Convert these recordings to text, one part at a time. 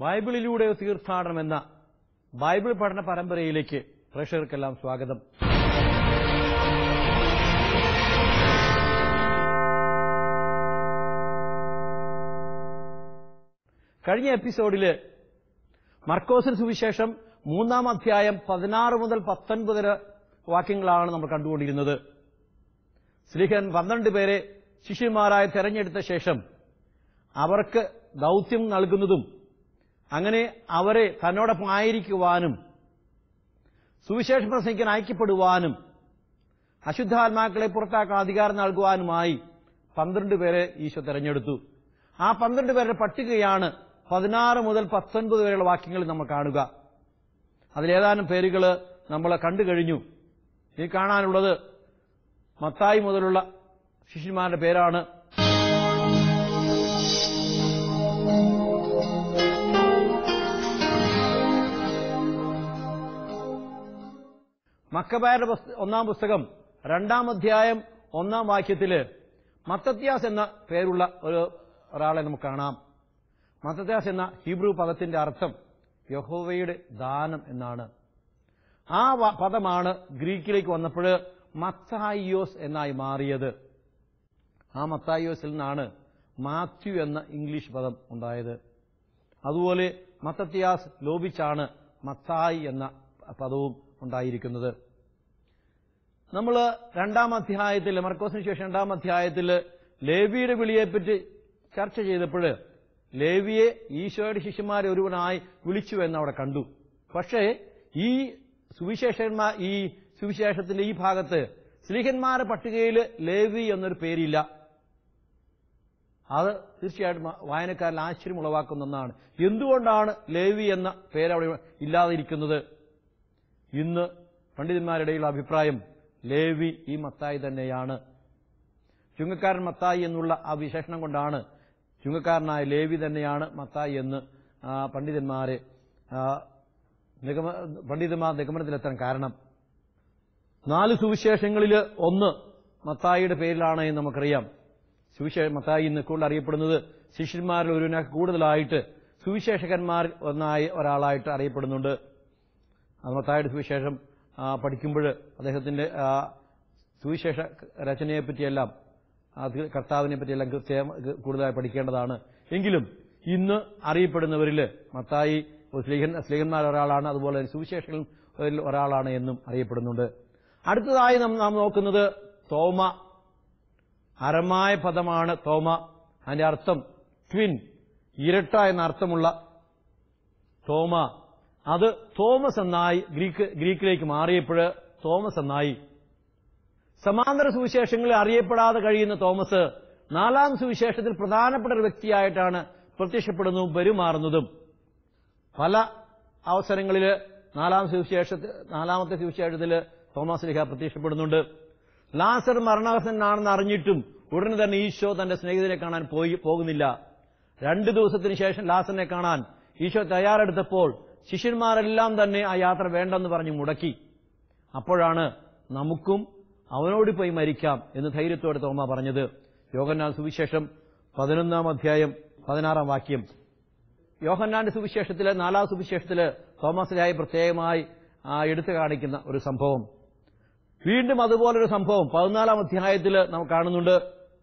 ബൈബിളിലൂടെ തീർത്ഥാടനം എന്ന ബൈബിൾ പഠന പരമ്പരയിലേക്ക് പ്രേക്ഷകർക്കെല്ലാം സ്വാഗതം കഴിഞ്ഞ എപ്പിസോഡില് മർക്കോസിന് സുവിശേഷം മൂന്നാം അധ്യായം പതിനാറ് മുതൽ പത്തൊൻപത് വരെ വാക്യങ്ങളാണ് നമ്മൾ കണ്ടുകൊണ്ടിരുന്നത് സ്ലിഹൻ പന്ത്രണ്ട് പേരെ ശിഷ്യന്മാരായി തെരഞ്ഞെടുത്ത ശേഷം അവർക്ക് ദൗത്യം നൽകുന്നതും അങ്ങനെ അവരെ തന്നോടൊപ്പം ആയിരിക്കുവാനും സുവിശേഷ പ്രസംഗിക്കാൻ ഐക്യപ്പെടുവാനും അശുദ്ധാത്മാക്കളെ പുറത്താക്കാൻ അധികാരം നൽകുവാനുമായി പന്ത്രണ്ട് പേരെ ഈശോ തെരഞ്ഞെടുത്തു ആ പന്ത്രണ്ട് പേരുടെ പട്ടികയാണ് പതിനാറ് മുതൽ പത്തൊൻപത് വരെയുള്ള വാക്യങ്ങളിൽ നമ്മൾ കാണുക അതിലേതാനും പേരുകൾ നമ്മൾ കണ്ടു കഴിഞ്ഞു ഈ കാണാനുള്ളത് മത്തായി മുതലുള്ള ശിഷ്യന്മാരുടെ പേരാണ് മക്കബായുടെ പുസ്ത- ഒന്നാം പുസ്തകം രണ്ടാം അധ്യായം ഒന്നാം വാക്യത്തില് മത്തത്യാസ് എന്ന പേരുള്ള ഒരു ഒരാളെ നമുക്ക് കാണാം മത്തത്യാസ് എന്ന ഹീബ്രു പദത്തിന്റെ അർത്ഥം യഹോവയുടെ ദാനം എന്നാണ് ആ വ- പദമാണ് ഗ്രീക്കിലേക്ക് വന്നപ്പോൾ മത്തായിയോസ് എന്നായി മാറിയത് ആ മത്തായിയോസിൽ നിന്നാണ് മാത്യു എന്ന ഇംഗ്ലീഷ് പദം ഉണ്ടായത് അതുപോലെ മത്തത്യാസ് ലോപിച്ചാണ് മത്തായി എന്ന പദവും ഉണ്ടായിരിക്കുന്നത് നമ്മൾ രണ്ടാം അധ്യായത്തിൽ മർക്കോസിന് ശേഷം രണ്ടാം അധ്യായത്തിൽ ലേവിയുടെ വിളിയെപ്പറ്റി ചർച്ച ചെയ്തപ്പോൾ ലേവിയെ ഈശോയുടെ ശിഷ്യന്മാരെ ഒരുവനായി വിളിച്ചു എന്ന് അവിടെ കണ്ടു പക്ഷേ ഈ സുവിശേഷന്മാർ ഈ സുവിശേഷത്തിന്റെ ഈ ഭാഗത്ത് സ്ത്രീഹന്മാരുടെ പട്ടികയിൽ ലേവി എന്നൊരു പേരില്ല അത് തീർച്ചയായിട്ടും വായനക്കാരിൽ ആശ്ചര്യം ഉളവാക്കുന്ന ഒന്നാണ് എന്തുകൊണ്ടാണ് ലേവി എന്ന പേരവിടെ ഇല്ലാതിരിക്കുന്നത് ഇന്ന് പണ്ഡിതന്മാരുടെയുള്ള അഭിപ്രായം ലേവി ഈ മത്തായി തന്നെയാണ് ചുങ്കക്കാരൻ മത്തായി എന്നുള്ള ആ വിശേഷണം കൊണ്ടാണ് ചുങ്കക്കാരനായ ലേവി തന്നെയാണ് മത്തായി എന്ന് ആ, പണ്ഡിതന്മാരെ ആ, നിഗമ- പണ്ഡിതന്മാർ നിഗമനത്തിലെത്താൻ കാരണം നാല് സുവിശേഷങ്ങളിൽ ഒന്ന് മത്തായിയുടെ പേരിലാണ് എന്ന് നമുക്കറിയാം സുവിശേഷ മത്തായി ഇന്ന് കൂടുതൽ അറിയപ്പെടുന്നത് ശിഷ്യന്മാരിൽ ഒരുവിനെ കൂടുതലായിട്ട് സുവിശേഷകന്മാർ ഒന്നായി ഒരാളായിട്ട് അറിയപ്പെടുന്നുണ്ട് അത് മത്തായുടെ സുവിശേഷം പഠിക്കുമ്പോൾ അദ്ദേഹത്തിന്റെ ആ, സുവിശേഷ രചനയെപ്പറ്റിയെല്ലാം അത് കർത്താവിനെ പറ്റിയെല്ലാം കൃത്യം കൂടുതലായി പഠിക്കേണ്ടതാണ് എങ്കിലും ഇന്ന് അറിയപ്പെടുന്നവരിൽ മത്തായി ഒരു സ്ലീഹൻ സ്ലീഹന്മാർ ഒരാളാണ് അതുപോലെ തന്നെ സുവിശേഷങ്ങളിൽ ഒരാളാണ് എന്നും അറിയപ്പെടുന്നുണ്ട് അടുത്തതായി നാം നാം നോക്കുന്നത് തോമ അരമായ പദമാണ് തോമ അതിന്റെ അർത്ഥം ട്വിൻ ഇരട്ട എന്ന അർത്ഥമുള്ള തോമ അത് തോമസ് എന്നായി ഗ്രീക്ക് ഗ്രീക്കിലേക്ക് മാറിയപ്പോൾ തോമസ് എന്നായി സമാന്തര സുവിശേഷങ്ങളിൽ അറിയപ്പെടാതെ കഴിയുന്ന തോമസ് നാലാം സുവിശേഷത്തിൽ പ്രധാനപ്പെട്ട ഒരു വ്യക്തിയായിട്ടാണ് പ്രത്യക്ഷപ്പെടുന്നതും പെരുമാറുന്നതും പല അവസരങ്ങളിൽ നാലാം സുവിശേഷത്തിൽ നാലാമത്തെ സുവിശേഷത്തിൽ തോമസ് ലിഹ പ്രത്യക്ഷപ്പെടുന്നുണ്ട് ലാസർ മരണാസനാണെന്ന് അറിഞ്ഞിട്ടും ഉടനെ തന്നെ ഈശോ തന്റെ സ്നേഹിതരെ കാണാൻ പോയി പോകുന്നില്ല രണ്ടു ദിവസത്തിന് ശേഷം ലാസറിനെ കാണാൻ ഈശോ തയ്യാറെടുത്തപ്പോൾ ശിഷ്യന്മാരെല്ലാം തന്നെ ആ യാത്ര വേണ്ടെന്ന് പറഞ്ഞ് മുടക്കി അപ്പോഴാണ് നമുക്കും അവനോട് പോയി മരിക്കാം എന്ന് ധൈര്യത്തോടെ തോമ പറഞ്ഞത് യോഹന്നാൻ സുവിശേഷം പതിനൊന്നാം അധ്യായം പതിനാറാം വാക്യം യോഹന്നാന്റെ സുവിശേഷത്തില് നാലാം സുവിശേഷത്തില് തോമസിലായി പ്രത്യേകമായി ആ, എടുത്തു കാണിക്കുന്ന ഒരു സംഭവം വീണ്ടും അതുപോലൊരു സംഭവം പതിനാലാം അധ്യായത്തിൽ നാം കാണുന്നുണ്ട്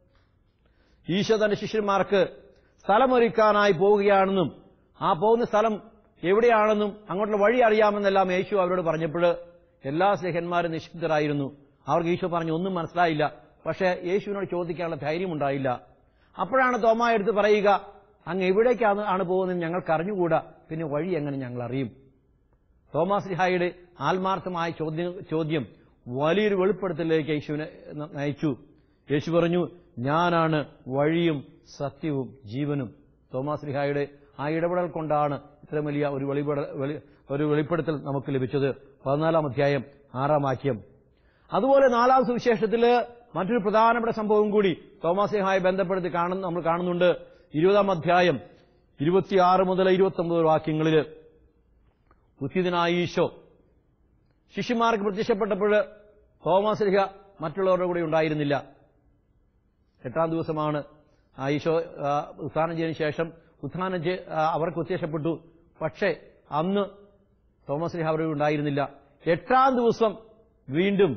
ഈശോ തന്റെ ശിഷ്യന്മാർക്ക് സ്ഥലമൊരുക്കാനായി പോവുകയാണെന്നും ആ പോകുന്ന സ്ഥലം എവിടെയാണെന്നും അങ്ങോട്ടുള്ള വഴി അറിയാമെന്നെല്ലാം യേശു അവരോട് പറഞ്ഞപ്പോൾ എല്ലാ സ്നേഹന്മാരും നിശ്ചിതരായിരുന്നു അവർക്ക് ഈശോ പറഞ്ഞു ഒന്നും മനസ്സിലായില്ല പക്ഷേ യേശുവിനോട് ചോദിക്കാനുള്ള ധൈര്യമുണ്ടായില്ല അപ്പോഴാണ് തോമ എടുത്ത് പറയുക അങ്ങ് എവിടേക്കാണ് ആണ് പോകുന്നത് ഞങ്ങൾക്ക് അറിഞ്ഞുകൂടാ പിന്നെ വഴി എങ്ങനെ ഞങ്ങൾ അറിയും തോമാസ് ലിഹായുടെ ആത്മാർത്ഥമായ ചോദ്യം ചോദ്യം വലിയൊരു വെളിപ്പെടുത്തലിലേക്ക് യേശുവിനെ ന- നയിച്ചു യേശു പറഞ്ഞു ഞാനാണ് വഴിയും സത്യവും ജീവനും തോമാസ് ലിഹായുടെ ആ ഇടപെടൽ കൊണ്ടാണ് ഇത്രയും വലിയ ഒരു വെളിപ്പെടൽ വെളി- ഒരു വെളിപ്പെടുത്തൽ നമുക്ക് ലഭിച്ചത് പതിനാലാം അധ്യായം ആറാം വാക്യം അതുപോലെ നാലാം സുവിശേഷത്തില് മറ്റൊരു പ്രധാനപ്പെട്ട സംഭവം കൂടി തോമാസ് ലിഹായെ ബന്ധപ്പെടുത്തി കാണുന്ന നമ്മൾ കാണുന്നുണ്ട് ഇരുപതാം അധ്യായം ഇരുപത്തിയാറ് മുതൽ ഇരുപത്തി വാക്യങ്ങളിൽ ഉത്തിതനായ ഈശോ ശിഷ്യന്മാർക്ക് പ്രത്യക്ഷപ്പെട്ടപ്പോൾ തോമസ് ലിഹ മറ്റുള്ളവരുടെ കൂടെ ഉണ്ടായിരുന്നില്ല എട്ടാം ദിവസമാണ് ആ ഈശോ ആ, ഉത്ഥാനം ചെയ്തതിനു ശേഷം ഉത്ഥാനം ചെയ്- ആ, അവർക്ക് പ്രത്യക്ഷപ്പെട്ടു പക്ഷേ അന്ന് തോമസ് ലീഹ അവിടെ ഉണ്ടായിരുന്നില്ല എട്ടാം ദിവസം വീണ്ടും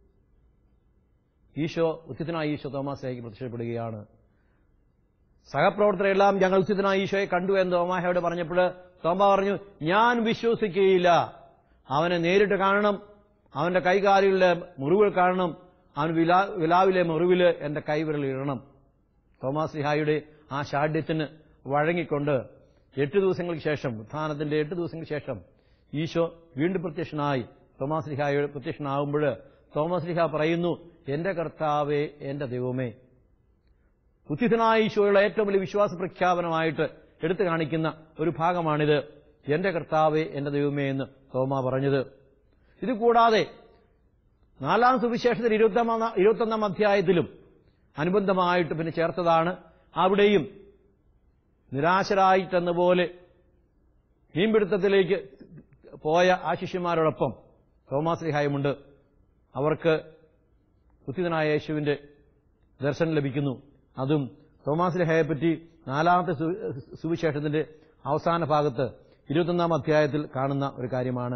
ഈശോ ഉച്ചിതനായ ഈശോ തോമസ് ലീഹയ്ക്ക് പ്രത്യക്ഷപ്പെടുകയാണ് സഹപ്രവർത്തകരെല്ലാം ഞങ്ങൾ ഉച്ചിതനായ ഈശോയെ കണ്ടു എന്ന് തോമാഹയോട് പറഞ്ഞപ്പോൾ തോമ പറഞ്ഞു ഞാൻ വിശ്വസിക്കുകയില്ല അവനെ നേരിട്ട് കാണണം അവന്റെ കൈകാലിലെ മുറിവുകൾ കാണണം അവൻ വിലാ വിലാവിലെ മുറിവില് എന്റെ കൈവിരൽ ഇടണം തോമാസ് ലിഹായുടെ ആ ശാഠ്യത്തിന് വഴങ്ങിക്കൊണ്ട് എട്ട് ദിവസങ്ങൾക്ക് ശേഷം ഉത്ഥാനത്തിന്റെ എട്ട് ദിവസങ്ങൾക്ക് ശേഷം ഈശോ വീണ്ടും പ്രത്യക്ഷനായി തോമാസ് ലിഹായുടെ പ്രത്യക്ഷനാകുമ്പോൾ തോമസ് ലിഹ പറയുന്നു എന്റെ കർത്താവേ എന്റെ ദൈവമേ ഉത്തിതനായ ഈശോയുള്ള ഏറ്റവും വലിയ വിശ്വാസ പ്രഖ്യാപനമായിട്ട് എടുത്തു കാണിക്കുന്ന ഒരു ഭാഗമാണിത് എന്റെ കർത്താവെ എന്റെ ദൈവമേ എന്ന് തോമ പറഞ്ഞത് ഇത് കൂടാതെ നാലാം സുവിശേഷത്തിൽ ഇരുപത്തൊന്നാം ഇരുപത്തൊന്നാം അധ്യായത്തിലും അനുബന്ധമായിട്ട് പിന്നെ ചേർത്തതാണ് അവിടെയും നിരാശരായിട്ടെന്ന പോലെ മീൻപിടുത്തത്തിലേക്ക് പോയ ആ ശിഷ്യന്മാരോടൊപ്പം തോമാസ് ലിഹായുമുണ്ട് അവർക്ക് ഉത്തിതനായ യേശുവിന്റെ ദർശനം ലഭിക്കുന്നു അതും തോമാസ് ലിഹയെ പറ്റി നാലാമത്തെ സു- സുവിശേഷത്തിന്റെ അവസാന ഭാഗത്ത് ഇരുപത്തൊന്നാം അധ്യായത്തിൽ കാണുന്ന ഒരു കാര്യമാണ്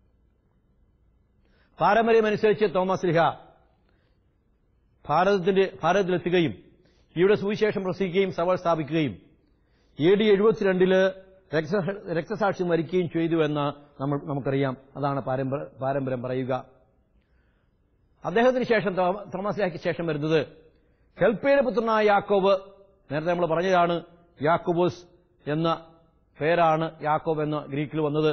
പാരമ്പര്യമനുസരിച്ച് തോമസ് ലിഹ ഭാരതത്തിന്റെ ഭാരതത്തിലെത്തുകയും ഇവിടെ സുവിശേഷം പ്രസംഗിക്കുകയും സഭ സ്ഥാപിക്കുകയും എ ഡി എഴുപത്തിരണ്ടില് രക്ത- രക്തസാക്ഷി മരിക്കുകയും ചെയ്തു എന്ന് നമ്മൾ നമുക്കറിയാം അതാണ് പാരമ്പ- പാരമ്പര്യം പറയുക അദ്ദേഹത്തിന് ശേഷം തോ- തോമസ് ലിഹയ്ക്ക് ശേഷം വരുന്നത് ഹെൽപ്പയുടെ പുത്രനായ യാക്കോബ് നേരത്തെ നമ്മൾ പറഞ്ഞതാണ് യാക്കോബോസ് എന്ന പേരാണ് യാക്കോബ് എന്ന ഗ്രീക്കിൽ വന്നത്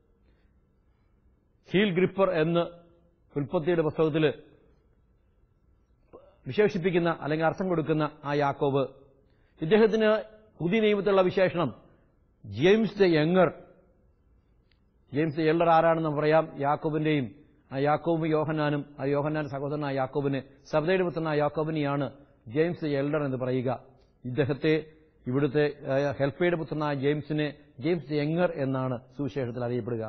ഹീൽ ഗ്രിപ്പർ എന്ന് ഉൽപ്പത്തിയുടെ പുസ്തകത്തിൽ വിശേഷിപ്പിക്കുന്ന അല്ലെങ്കിൽ അർത്ഥം കൊടുക്കുന്ന ആ യാക്കോബ് ഇദ്ദേഹത്തിന് പുതിയ നിയമത്തിലുള്ള വിശേഷണം James the younger James the എല്ലർ ആരാണെന്ന് പറയാം യാക്കോബിന്റെയും ആ യാക്കോബും യോഹന്നാനും ആ യോഹന്നാൻ സഹോദരനായ യാക്കോബിന് സബദയുടെ പുത്രനായ യാക്കോബിനെയാണ് ജെയിംസ് ദ എൽഡർ എന്ന് പറയുക ഇദ്ദേഹത്തെ ഇവിടുത്തെ ആ, ഹെൽപ്പയുടെ പുത്രനായ ജെയിംസിനെ ജെയിംസ് ദ യങ്ങർ എന്നാണ് സുവിശേഷത്തിൽ അറിയപ്പെടുക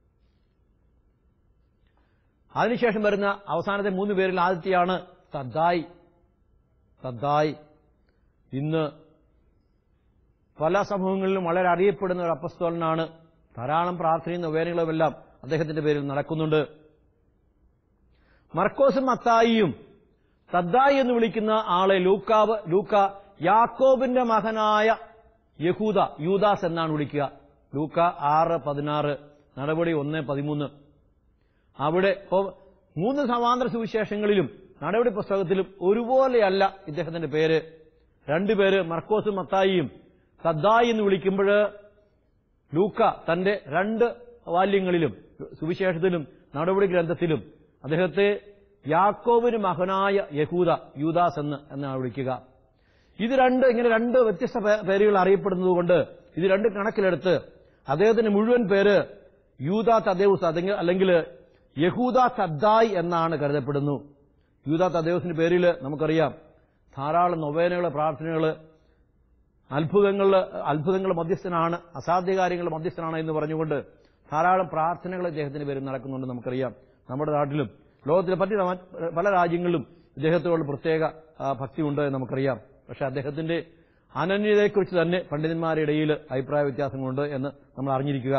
അതിനുശേഷം വരുന്ന അവസാനത്തെ മൂന്ന് പേരിൽ ആദ്യത്തെയാണ് തദ്ദായി തദ്ദായി ഇന്ന് പല സമൂഹങ്ങളിലും വളരെ അറിയപ്പെടുന്ന ഒരു അപ്പസ്തോലനാണ് ധാരാളം പ്രാർത്ഥനയും നൊവേനകളുമെല്ലാം അദ്ദേഹത്തിന്റെ പേരിൽ നടക്കുന്നുണ്ട് മർക്കോസും മത്തായിയും തദ്ദായി എന്ന് വിളിക്കുന്ന ആളെ ലൂക്കാവ് ലൂക്ക യാക്കോബിന്റെ മകനായ യഹൂദ യൂദാസ് എന്നാണ് വിളിക്കുക ലൂക്ക ആറ് പതിനാറ് നടപടി ഒന്ന് പതിമൂന്ന് അവിടെ ഇപ്പോ മൂന്ന് സമാന്തര സുവിശേഷങ്ങളിലും നടപടി പുസ്തകത്തിലും ഒരുപോലെയല്ല ഇദ്ദേഹത്തിന്റെ പേര് രണ്ടുപേര് മർക്കോസും മത്തായിയും സദ്ദായി എന്ന് വിളിക്കുമ്പോൾ ലൂക്ക തന്റെ രണ്ട് വാല്യങ്ങളിലും സുവിശേഷത്തിലും നടപടി ഗ്രന്ഥത്തിലും അദ്ദേഹത്തെ യാക്കോബിന് മകനായ യഹൂദ യൂദാസ് എന്ന് എന്നാണ് വിളിക്കുക ഇത് രണ്ട് ഇങ്ങനെ രണ്ട് വ്യത്യസ്ത പേ- പേരുകൾ അറിയപ്പെടുന്നതുകൊണ്ട് ഇത് രണ്ട് കണക്കിലെടുത്ത് അദ്ദേഹത്തിന്റെ മുഴുവൻ പേര് യൂദ തദേവുസ് അല്ലെങ്കിൽ അല്ലെങ്കിൽ യഹൂദ തദ്ദായ് എന്നാണ് കരുതപ്പെടുന്നു യൂദ തദേവുസിന്റെ പേരിൽ നമുക്കറിയാം ധാരാളം നൊവേനകൾ പ്രാർത്ഥനകൾ അത്ഭുതങ്ങൾ അത്ഭുതങ്ങൾ മധ്യസ്ഥനാണ് അസാധ്യ കാര്യങ്ങൾ മധ്യസ്ഥനാണ് എന്ന് പറഞ്ഞുകൊണ്ട് ധാരാളം പ്രാർത്ഥനകൾ ഇദ്ദേഹത്തിന്റെ പേരിൽ നടക്കുന്നുണ്ട് നമുക്കറിയാം നമ്മുടെ നാട്ടിലും ലോകത്തിലെ പറ്റി പല രാജ്യങ്ങളിലും ഇദ്ദേഹത്തോട് പ്രത്യേക ആ, ഭക്തിയുണ്ട് എന്ന് നമുക്കറിയാം പക്ഷെ അദ്ദേഹത്തിന്റെ അനന്യതയെക്കുറിച്ച് തന്നെ പണ്ഡിതന്മാരുടെ ഇടയിൽ അഭിപ്രായ വ്യത്യാസങ്ങളുണ്ട് എന്ന് നമ്മൾ അറിഞ്ഞിരിക്കുക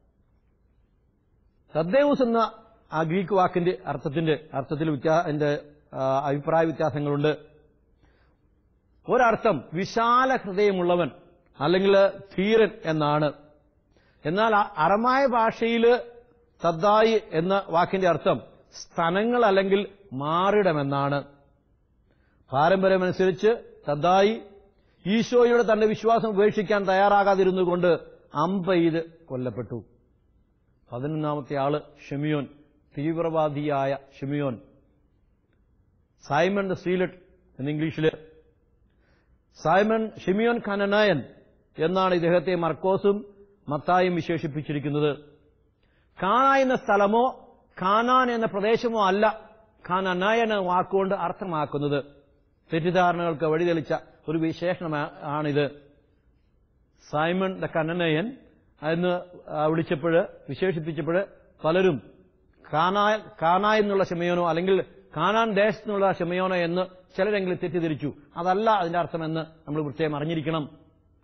തദ്ദേവൂസ് എന്ന ആ ഗ്രീക്ക് വാക്കിന്റെ അർത്ഥത്തിന്റെ അർത്ഥത്തിൽ വ്യത്യാ- അതിന്റെ ആ, അഭിപ്രായ വ്യത്യാസങ്ങളുണ്ട് ഒരർത്ഥം വിശാല ഹൃദയമുള്ളവൻ അല്ലെങ്കിൽ ധീരൻ എന്നാണ് എന്നാൽ ആ അറമായ ഭാഷയിൽ തദ്ദായി എന്ന വാക്കിന്റെ അർത്ഥം സ്ഥലങ്ങൾ അല്ലെങ്കിൽ മാറിടമെന്നാണ് പാരമ്പര്യമനുസരിച്ച് തദ്ദായി ഈശോയുടെ തന്റെ വിശ്വാസം ഉപേക്ഷിക്കാൻ തയ്യാറാകാതിരുന്നുകൊണ്ട് അമ്പെയ്ത് കൊല്ലപ്പെട്ടു പതിനൊന്നാമത്തെ ആള് ഷെമിയോൻ തീവ്രവാദിയായ ഷെമിയോൻ സൈമൺ ദ സീലറ്റ് എന്ന് ഇംഗ്ലീഷില് സൈമൺ ഷിമിയോൻ ഖനനായൻ എന്നാണ് ഇദ്ദേഹത്തെ മർക്കോസും മത്തായും വിശേഷിപ്പിച്ചിരിക്കുന്നത് കാന എന്ന സ്ഥലമോ ഖാനാൻ എന്ന പ്രദേശമോ അല്ല ഖാനനായൻ എന്ന വാക്കുകൊണ്ട് അർത്ഥമാക്കുന്നത് തെറ്റിദ്ധാരണകൾക്ക് വഴിതെളിച്ച ഒരു വിശേഷണമാണിത് സൈമൺ ദ കനനയൻ എന്ന് വിളിച്ചപ്പോൾ വിശേഷിപ്പിച്ചപ്പോൾ പലരും കാനാ കാന എന്നുള്ള ക്ഷമയോനോ അല്ലെങ്കിൽ കാനാൻ ദേശത്തുനിന്നുള്ള ക്ഷമയോനോ എന്ന് ചിലരെങ്കിലും തെറ്റിദ്ധരിച്ചു അതല്ല അതിന്റെ അർത്ഥമെന്ന് നമ്മൾ പ്രത്യേകം അറിഞ്ഞിരിക്കണം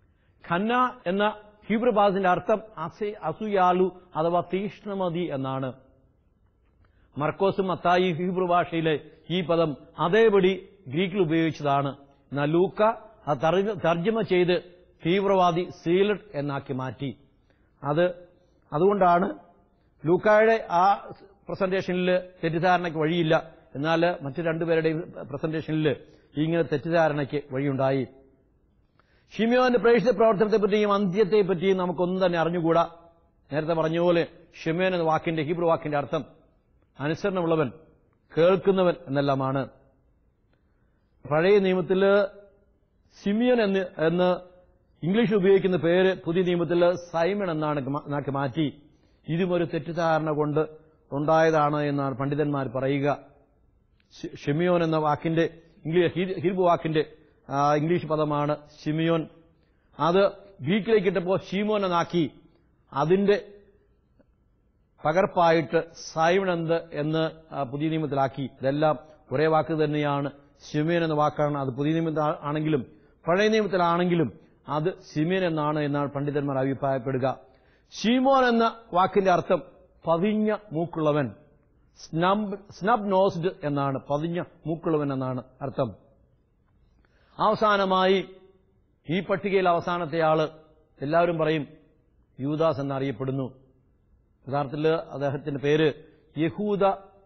ഖന്ന എന്ന ഹീബ്രു ഭാഷത്തിന്റെ അർത്ഥം അസി അസുയാലു അഥവാ തീഷ്ണമതി എന്നാണ് മർക്കോസും മത്തായി ഹീബ്രു ഭാഷയിലെ ഈ പദം അതേപടി ഗ്രീക്കിൽ ഉപയോഗിച്ചതാണ് എന്നാൽ ലൂക്ക അത് തർജ- തർജ്ജമ ചെയ്ത് തീവ്രവാദി സീലഡ് എന്നാക്കി മാറ്റി അത് അതുകൊണ്ടാണ് ലൂക്കായുടെ ആ പ്രസന്റേഷനിൽ തെറ്റിദ്ധാരണയ്ക്ക് വഴിയില്ല എന്നാൽ മറ്റു രണ്ടുപേരുടെയും പ്രസന്റേഷനിൽ ഇങ്ങനെ തെറ്റിദ്ധാരണയ്ക്ക് വഴിയുണ്ടായി ഷിമിയോന്റെ പ്രേക്ഷിത പ്രവർത്തനത്തെ പറ്റിയും അന്ത്യത്തെ പറ്റിയും നമുക്കൊന്നും തന്നെ അറിഞ്ഞുകൂടാ നേരത്തെ പറഞ്ഞതുപോലെ ഷിമിയോൻ എന്ന വാക്കിന്റെ ഹീബ്രു വാക്കിന്റെ അർത്ഥം അനുസരണമുള്ളവൻ കേൾക്കുന്നവൻ എന്നെല്ലാമാണ് പഴയ നിയമത്തിൽ സിമിയൻ എന്ന് എന്ന് ഇംഗ്ലീഷിൽ ഉപയോഗിക്കുന്ന പേര് പുതിയ നിയമത്തിൽ സൈമൺ എന്നാണ് മാ- എന്നാക്കി മാറ്റി ഇതും ഒരു തെറ്റിദ്ധാരണ കൊണ്ട് ഉണ്ടായതാണ് എന്നാണ് പണ്ഡിതന്മാർ പറയുക ഷി- ഷിമിയോൻ എന്ന വാക്കിന്റെ ഇംഗ്ലീഷ് ഹീ- ഹീബ്രു വാക്കിന്റെ ആ, ഇംഗ്ലീഷ് പദമാണ് ഷിമിയോൻ അത് ഗ്രീക്കിലേക്ക് ഇട്ടപ്പോൾ ഷീമോൻ എന്നാക്കി അതിന്റെ പകർപ്പായിട്ട് സൈവണന്ത് എന്ന് ആ, പുതിയ നിയമത്തിലാക്കി ഇതെല്ലാം ഒരേ വാക്ക് തന്നെയാണ് ഷിമിയൻ എന്ന വാക്കാണ് അത് പുതിയ നിയമത്തിൽ ആ- ആണെങ്കിലും പഴയ നിയമത്തിലാണെങ്കിലും അത് സിമിയൻ എന്നാണ് എന്നാണ് പണ്ഡിതന്മാർ അഭിപ്രായപ്പെടുക ഷീമോൻ എന്ന വാക്കിന്റെ അർത്ഥം പതിഞ്ഞ മൂക്കുള്ളവൻ സ്നബ് സ്നബ് നോസ്ഡ് എന്നാണ് പതിഞ്ഞ മൂക്കുള്ളവൻ എന്നാണ് അർത്ഥം അവസാനമായി ഈ പട്ടികയിൽ അവസാനത്തെ ആള് എല്ലാവരും പറയും യൂദാസ് എന്നറിയപ്പെടുന്നു യഥാർത്ഥത്തിൽ അദ്ദേഹത്തിന്റെ പേര് യഹൂദ